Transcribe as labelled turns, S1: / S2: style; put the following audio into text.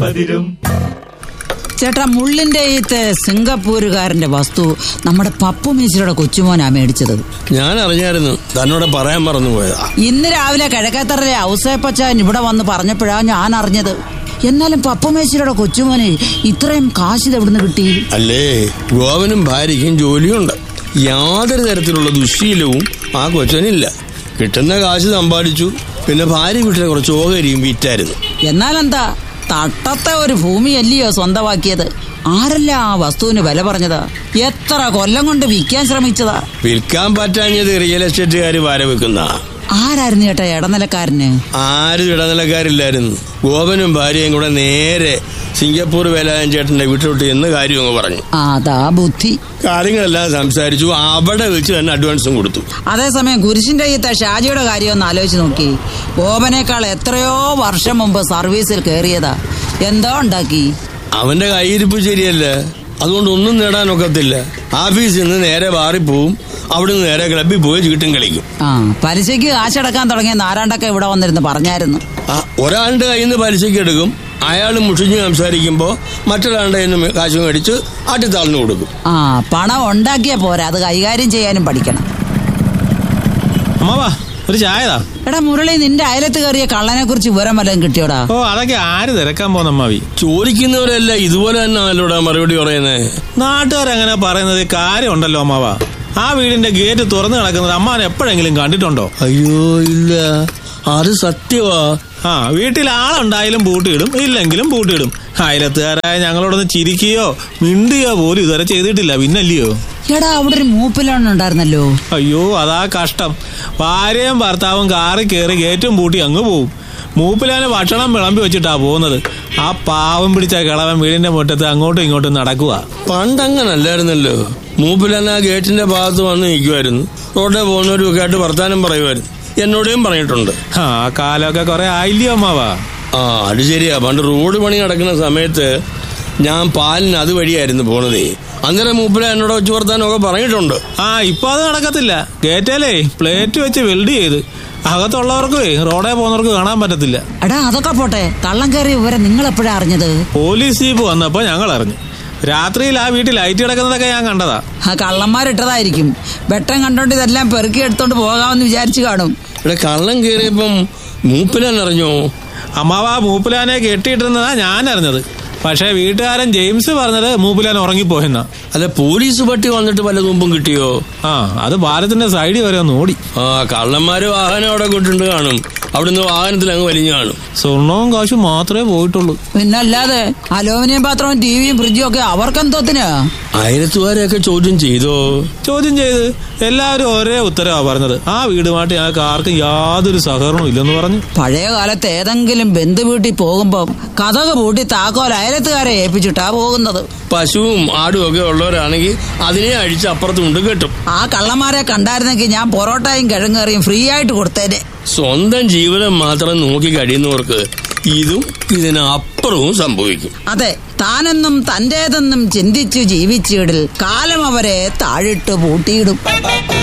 S1: മതിരും
S2: ചേട്ടാ മുള്ളിന്റെ ഈത്തെ സിംഗപ്പൂരുകാരന്റെ വസ്തു നമ്മുടെ പപ്പു മീശ്വരുടെ കൊച്ചുമോനാ മേടിച്ചത്
S3: ഞാൻ അറിഞ്ഞായിരുന്നു തന്നോട് പറയാൻ മറന്നു പോയതാ
S2: ഇന്ന് രാവിലെ കിഴക്കേത്തറയിലെ ഔസേപ്പച്ചാൻ ഇവിടെ വന്ന് പറഞ്ഞപ്പോഴാ ഞാൻ അറിഞ്ഞത് എന്നാലും പപ്പുമേശ്വരുടെ കൊച്ചുമോന് ഇത്രയും കാശ് ഇത് എവിടുന്ന് കിട്ടി
S3: അല്ലേ ഗോവനും ഭാര്യയ്ക്കും ജോലിയുണ്ട് യാതൊരു തരത്തിലുള്ള ദുശ്ശീലവും ആ കൊച്ചനില്ല കിട്ടുന്ന കാശ് സമ്പാദിച്ചു പിന്നെ ഭാര്യ വീട്ടിലെ കുറച്ച് ഓഹരിയും വിറ്റായിരുന്നു
S2: എന്നാലെന്താ തട്ടത്തെ ഒരു ഭൂമിയല്ലയോ സ്വന്തമാക്കിയത് ആരല്ല ആ വസ്തുവിന് വില പറഞ്ഞതാ എത്ര കൊല്ലം കൊണ്ട് വിൽക്കാൻ ശ്രമിച്ചതാ
S3: വിൽക്കാൻ പറ്റാഞ്ഞത് റിയൽ എസ്റ്റേറ്റുകാർ വാര വെക്കുന്ന
S2: ആരായിരുന്നു ചേട്ടാ ഇടനിലക്കാരന്
S3: ആരും ഇടനിലക്കാരില്ലായിരുന്നു ഗോപനും ഭാര്യയും കൂടെ നേരെ സിംഗപ്പൂർ വേലായൻ ചേട്ടന്റെ വീട്ടിലോട്ട് എന്ന് കാര്യം അങ്ങ് പറഞ്ഞു
S2: അതാ ബുദ്ധി
S3: കാര്യങ്ങളെല്ലാം സംസാരിച്ചു അവിടെ വെച്ച് തന്നെ അഡ്വാൻസും കൊടുത്തു
S2: അതേസമയം കുരിശിന്റെ ഈത്ത ഷാജിയുടെ കാര്യം ഒന്ന് ആലോചിച്ച് നോക്കി ബോബനേക്കാൾ എത്രയോ വർഷം മുമ്പ് സർവീസിൽ കയറിയതാ എന്തോ ഉണ്ടാക്കി
S3: അവന്റെ കയ്യിരിപ്പ് ശരിയല്ല അതുകൊണ്ട് ഒന്നും നേടാനൊക്കത്തില്ല ഓഫീസിൽ നിന്ന് നേരെ മാറിപ്പോവും അവിടുന്ന് നേരെ ക്ലബിൽ പോയി ചീട്ടും കളിക്കും
S2: ആ പലിശയ്ക്ക് കാശടക്കാൻ തുടങ്ങിയ നാരാണ്ടൊക്കെ ഇവിടെ വന്നിരുന്ന് പറഞ്ഞായിരുന്നു
S3: ആ, ഒരാളുടെ കയ്യിൽ നിന്ന് പലിശയ്ക്ക് എടുക്കും അയാൾ മുഷിഞ്ഞ് സംസാരിക്കുമ്പോൾ മറ്റൊരാളുടെ കയ്യിൽ നിന്ന് കാശ് മേടിച്ച് ആട്ടിത്താളിന് കൊടുക്കും
S2: ആ പണം ഉണ്ടാക്കിയ പോരാ അത് കൈകാര്യം ചെയ്യാനും പഠിക്കണം
S4: അമ്മാവാ ഒരു ചായതാ
S2: എടാ മുരളി നിന്റെ അയലത്ത് കയറിയ കള്ളനെ കുറിച്ച് വിവരം വല്ലതും കിട്ടിയോടാ
S4: ഓ അതൊക്കെ ആര് തിരക്കാൻ പോകുന്ന അമ്മാവി
S3: ചോദിക്കുന്നവരല്ല ഇതുപോലെ തന്നെ ആണല്ലോടാ മറുപടി പറയുന്നത്
S4: നാട്ടുകാരങ്ങനെ പറയുന്നത് കാര്യമുണ്ടല്ലോ അമ്മാവ ആ വീടിന്റെ ഗേറ്റ് തുറന്നു കിടക്കുന്നത് അമ്മാൻ എപ്പോഴെങ്കിലും കണ്ടിട്ടുണ്ടോ
S3: അയ്യോ ഇല്ല അത് സത്യവാ
S4: ആ വീട്ടിൽ ആളുണ്ടായാലും പൂട്ടിയിടും ഇല്ലെങ്കിലും പൂട്ടിയിടും അയലത്തുകാരായ ഞങ്ങളോടൊന്ന് ചിരിക്കുകയോ മിണ്ടുകയോ പോലും ഇതുവരെ ചെയ്തിട്ടില്ല പിന്നല്ലയോ
S2: എടാ അവിടെ ഒരു മൂപ്പിലാണ് ഉണ്ടായിരുന്നല്ലോ
S4: അയ്യോ അതാ കഷ്ടം ഭാര്യയും ഭർത്താവും കാറിൽ കയറി ഗേറ്റും പൂട്ടി അങ്ങ് പോവും മൂപ്പിലാന് ഭക്ഷണം വിളമ്പി വെച്ചിട്ടാ പോകുന്നത് ആ പാവം പിടിച്ച കിളവൻ വീടിന്റെ മുറ്റത്ത് അങ്ങോട്ടും ഇങ്ങോട്ടും നടക്കുക
S3: പണ്ടങ്ങനല്ലായിരുന്നല്ലോ മൂപ്പിലന്ന് ആ ഗേറ്റിന്റെ ഭാഗത്ത് വന്ന് നിൽക്കുമായിരുന്നു റോഡിൽ പോകുന്നവരും ഒക്കെ ആയിട്ട് വർത്താനം പറയുമായിരുന്നു എന്നോടും പറഞ്ഞിട്ടുണ്ട്
S4: ആ കാലമൊക്കെ കുറെ ആയില്ലയോ അമ്മാവാ
S3: ആ അത് ശരിയാ പണ്ട് റോഡ് പണി നടക്കുന്ന സമയത്ത് ഞാൻ പാലിന് അതുവഴിയായിരുന്നു പോണതേ അന്നേരം മൂപ്പില എന്നോട് വെച്ച് വർത്താനമൊക്കെ പറഞ്ഞിട്ടുണ്ട്
S4: ആ ഇപ്പൊ അത് നടക്കത്തില്ല ഗേറ്റേലേ പ്ലേറ്റ് വെച്ച് വെൽഡ് ചെയ്ത് അകത്തുള്ളവർക്കേ റോഡേ പോകുന്നവർക്ക് കാണാൻ പറ്റത്തില്ല
S2: എടാ അതൊക്കെ പോട്ടെ കള്ളം കയറിയ വിവരം നിങ്ങൾ എപ്പോഴാ അറിഞ്ഞത്
S4: പോലീസ് ജീപ്പ് വന്നപ്പോ ഞങ്ങൾ അറിഞ്ഞു രാത്രിയിൽ ആ വീട്ടിൽ ലൈറ്റ് കിടക്കുന്നതൊക്കെ ഞാൻ കണ്ടതാ
S2: ആ കള്ളന്മാരിട്ടതായിരിക്കും വെട്ടം കണ്ടോണ്ട് ഇതെല്ലാം പെറുക്കി എടുത്തോണ്ട് പോകാമെന്ന് വിചാരിച്ചു കാണും
S3: ഇവിടെ കള്ളം കയറിയപ്പം മൂപ്പിലാൻ അറിഞ്ഞോ
S4: അമ്മാവ മൂപ്പിലാനെ കെട്ടിയിട്ടിരുന്നതാ ഞാൻ അറിഞ്ഞത് പക്ഷേ വീട്ടുകാരൻ ജെയിംസ് പറഞ്ഞത് മൂപ്പിലാൻ ഉറങ്ങിപ്പോയെന്നാ
S3: അല്ല പോലീസ് പട്ടി വന്നിട്ട് വല്ല തുമ്പും കിട്ടിയോ
S4: ആ അത് പാലത്തിന്റെ സൈഡിൽ വരെ ഒന്ന് ഓടി
S3: ആ കള്ളന്മാര് വാഹനം അവിടെ കൊണ്ടുണ്ട് കാണും അവിടുന്ന് വാഹനത്തിൽ അങ്ങ് വലിഞ്ഞു കാണും
S4: സ്വർണവും കാശും മാത്രമേ പോയിട്ടുള്ളൂ
S2: പിന്നല്ലാതെ അലോമിനിയം പാത്രവും ടിവിയും ഫ്രിഡ്ജും ഒക്കെ അവർക്കെന്തോത്തിനാ
S3: അയലത്തുകാരെയൊക്കെ ചോദ്യം ചെയ്തോ
S4: ചോദ്യം ചെയ്ത് എല്ലാവരും ഒരേ ഉത്തരവാ പറഞ്ഞത് ആ വീടുമായിട്ട് ഞങ്ങൾക്ക് ആർക്കും യാതൊരു സഹകരണവും ഇല്ലെന്ന് പറഞ്ഞു
S2: പഴയ കാലത്ത് ഏതെങ്കിലും ബന്ധു വീട്ടിൽ പോകുമ്പോ കഥക പൂട്ടി താക്കോൽ അയലത്തുകാരെ ഏൽപ്പിച്ചിട്ടാ പോകുന്നത്
S3: പശുവും ആടും ഒക്കെ ഉള്ളവരാണെങ്കിൽ അതിനെ അഴിച്ച് അപ്പുറത്ത് കൊണ്ട് കെട്ടും
S2: ആ കള്ളന്മാരെ കണ്ടായിരുന്നെങ്കിൽ ഞാൻ പൊറോട്ടയും കിഴങ്ങേറിയും ഫ്രീ ആയിട്ട് കൊടുത്തേനെ
S3: സ്വന്തം ജീവിതം മാത്രം നോക്കി കഴിയുന്നവർക്ക് ഇതും ഇതിനപ്പുറവും സംഭവിക്കും
S2: അതെ താനെന്നും തന്റേതെന്നും ചിന്തിച്ചു ജീവിച്ചിടിൽ കാലം അവരെ താഴിട്ട് പൂട്ടിയിടും